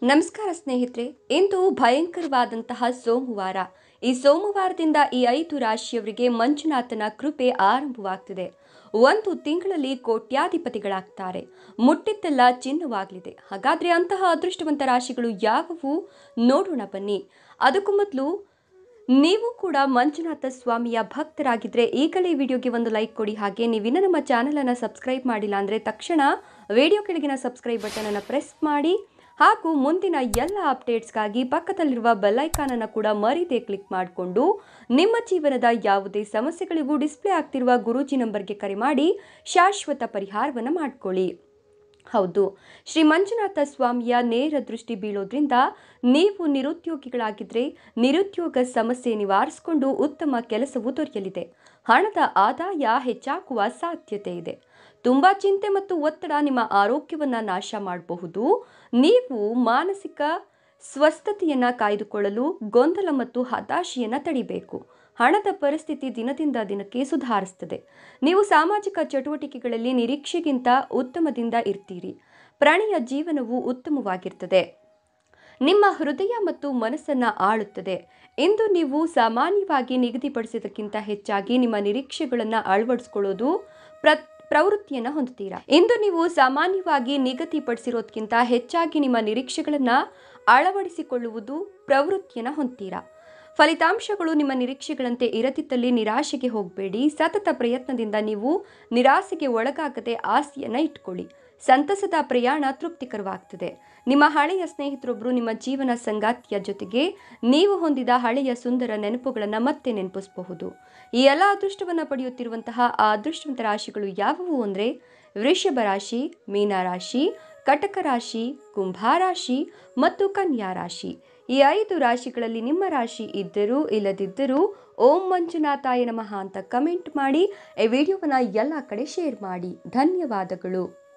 ನಮಸ್ಕಾರ ಸ್ನೇಹಿತರೆ ಇಂದು ಭಯಂಕರವಾದಂತಹ ಸೋಮವಾರ ಈ ಸೋಮವಾರದಿಂದ ಈ ಐದು ರಾಶಿಯವರಿಗೆ ಮಂಜುನಾಥನ ಕೃಪೆ ಆರಂಭವಾಗ್ತಿದೆ ಒಂದು ತಿಂಗಳಲ್ಲಿ ಕೋಟ್ಯಾಧಿಪತಿಗಳಾಗ್ತಾರೆ ಮುಟ್ಟಿದ್ದೆಲ್ಲ ಚಿನ್ನವಾಗಲಿದೆ ಹಾಗಾದ್ರೆ ಅಂತಹ ಅದೃಷ್ಟವಂತ ರಾಶಿಗಳು ಯಾವುವು ನೋಡೋಣ ಬನ್ನಿ ಅದಕ್ಕೂ ಮೊದಲು ನೀವು ಕೂಡ ಮಂಜುನಾಥ ಸ್ವಾಮಿಯ ಭಕ್ತರಾಗಿದ್ದರೆ ಈಗಲೇ ವಿಡಿಯೋಗೆ ಒಂದು ಲೈಕ್ ಕೊಡಿ ಹಾಗೆ ನೀವಿನ್ನ ನಮ್ಮ ಚಾನಲನ್ನು ಸಬ್ಸ್ಕ್ರೈಬ್ ಮಾಡಿಲ್ಲ ಅಂದರೆ ತಕ್ಷಣ ವಿಡಿಯೋ ಕೆಳಗಿನ ಸಬ್ಸ್ಕ್ರೈಬ್ ಬಟನನ್ನು ಪ್ರೆಸ್ ಮಾಡಿ ಹಾಗೂ ಮುಂದಿನ ಎಲ್ಲ ಅಪ್ಡೇಟ್ಸ್ಗಾಗಿ ಪಕ್ಕದಲ್ಲಿರುವ ಬೆಲ್ಲೈಕಾನನ್ನು ಕೂಡ ಮರೀದೆ ಕ್ಲಿಕ್ ಮಾಡಿಕೊಂಡು ನಿಮ್ಮ ಜೀವನದ ಯಾವುದೇ ಸಮಸ್ಯೆಗಳಿಗೂ ಡಿಸ್ಪ್ಲೇ ಆಗ್ತಿರುವ ಗುರೂಜಿ ನಂಬರ್ಗೆ ಕರೆ ಮಾಡಿ ಶಾಶ್ವತ ಪರಿಹಾರವನ್ನು ಮಾಡಿಕೊಳ್ಳಿ ಹೌದು ಶ್ರೀ ಮಂಜುನಾಥ ಸ್ವಾಮಿಯ ನೇರ ದೃಷ್ಟಿ ಬೀಳೋದ್ರಿಂದ ನೀವು ನಿರುದ್ಯೋಗಿಗಳಾಗಿದ್ದರೆ ನಿರುದ್ಯೋಗ ಸಮಸ್ಯೆ ನಿವಾರಿಸಿಕೊಂಡು ಉತ್ತಮ ಕೆಲಸವು ದೊರೆಯಲಿದೆ ಹಣದ ಆದಾಯ ಹೆಚ್ಚಾಗುವ ಸಾಧ್ಯತೆ ಇದೆ ತುಂಬ ಚಿಂತೆ ಮತ್ತು ಒತ್ತಡ ನಿಮ್ಮ ಆರೋಗ್ಯವನ್ನು ನಾಶ ಮಾಡಬಹುದು ನೀವು ಮಾನಸಿಕ ಸ್ವಸ್ಥತೆಯನ್ನು ಕಾಯ್ದುಕೊಳ್ಳಲು ಗೊಂದಲ ಮತ್ತು ಹತಾಶೆಯನ್ನು ತಡಿಬೇಕು ಹಣದ ಪರಿಸ್ಥಿತಿ ದಿನದಿಂದ ದಿನಕ್ಕೆ ಸುಧಾರಿಸ್ತದೆ ನೀವು ಸಾಮಾಜಿಕ ಚಟುವಟಿಕೆಗಳಲ್ಲಿ ನಿರೀಕ್ಷೆಗಿಂತ ಉತ್ತಮದಿಂದ ಇರ್ತೀರಿ ಪ್ರಾಣಿಯ ಜೀವನವು ಉತ್ತಮವಾಗಿರ್ತದೆ ನಿಮ್ಮ ಹೃದಯ ಮತ್ತು ಮನಸ್ಸನ್ನು ಆಳುತ್ತದೆ ಇಂದು ನೀವು ಸಾಮಾನ್ಯವಾಗಿ ನಿಗದಿಪಡಿಸಿದಕ್ಕಿಂತ ಹೆಚ್ಚಾಗಿ ನಿಮ್ಮ ನಿರೀಕ್ಷೆಗಳನ್ನು ಅಳವಡಿಸ್ಕೊಳ್ಳೋದು ಪ್ರ ಪ್ರವೃತ್ತಿಯನ್ನು ಹೊಂದುತ್ತೀರಾ ಇಂದು ನೀವು ಸಾಮಾನ್ಯವಾಗಿ ನಿಗದಿಪಡಿಸಿರೋದಕ್ಕಿಂತ ಹೆಚ್ಚಾಗಿ ನಿಮ್ಮ ನಿರೀಕ್ಷೆಗಳನ್ನು ಅಳವಡಿಸಿಕೊಳ್ಳುವುದು ಪ್ರವೃತ್ತಿಯನ್ನು ಹೊಂದ್ತೀರಾ ಫಲಿತಾಂಶಗಳು ನಿಮ್ಮ ನಿರೀಕ್ಷೆಗಳಂತೆ ಇರದಿದ್ದಲ್ಲಿ ನಿರಾಶೆಗೆ ಹೋಗಬೇಡಿ ಸತತ ಪ್ರಯತ್ನದಿಂದ ನೀವು ನಿರಾಸೆಗೆ ಒಳಗಾಗದೆ ಆಸೆಯನ್ನು ಇಟ್ಕೊಳ್ಳಿ ಸಂತಸದ ಪ್ರಯಾಣ ತೃಪ್ತಿಕರವಾಗ್ತದೆ ನಿಮ್ಮ ಹಳೆಯ ಸ್ನೇಹಿತರೊಬ್ಬರು ನಿಮ್ಮ ಜೀವನ ಸಂಗಾತಿಯ ಜೊತೆಗೆ ನೀವು ಹೊಂದಿದ ಹಳೆಯ ಸುಂದರ ನೆನಪುಗಳನ್ನು ಮತ್ತೆ ನೆನಪಿಸಬಹುದು ಈ ಎಲ್ಲ ಅದೃಷ್ಟವನ್ನು ಪಡೆಯುತ್ತಿರುವಂತಹ ಆ ಅದೃಷ್ಟವಂತ ರಾಶಿಗಳು ಯಾವುವು ಅಂದರೆ ವೃಷಭ ರಾಶಿ ಮೀನ ರಾಶಿ ಕಟಕ ರಾಶಿ ಕುಂಭ ರಾಶಿ ಮತ್ತು ಕನ್ಯಾ ರಾಶಿ ಈ ಐದು ರಾಶಿಗಳಲ್ಲಿ ನಿಮ್ಮ ರಾಶಿ ಇದ್ದರೂ ಇಲ್ಲದಿದ್ದರೂ ಓಂ ಮಂಜುನಾಥಾಯ ನಮಃ ಅಂತ ಕಮೆಂಟ್ ಮಾಡಿ ಈ ವಿಡಿಯೋವನ್ನು ಎಲ್ಲ ಕಡೆ ಶೇರ್ ಮಾಡಿ ಧನ್ಯವಾದಗಳು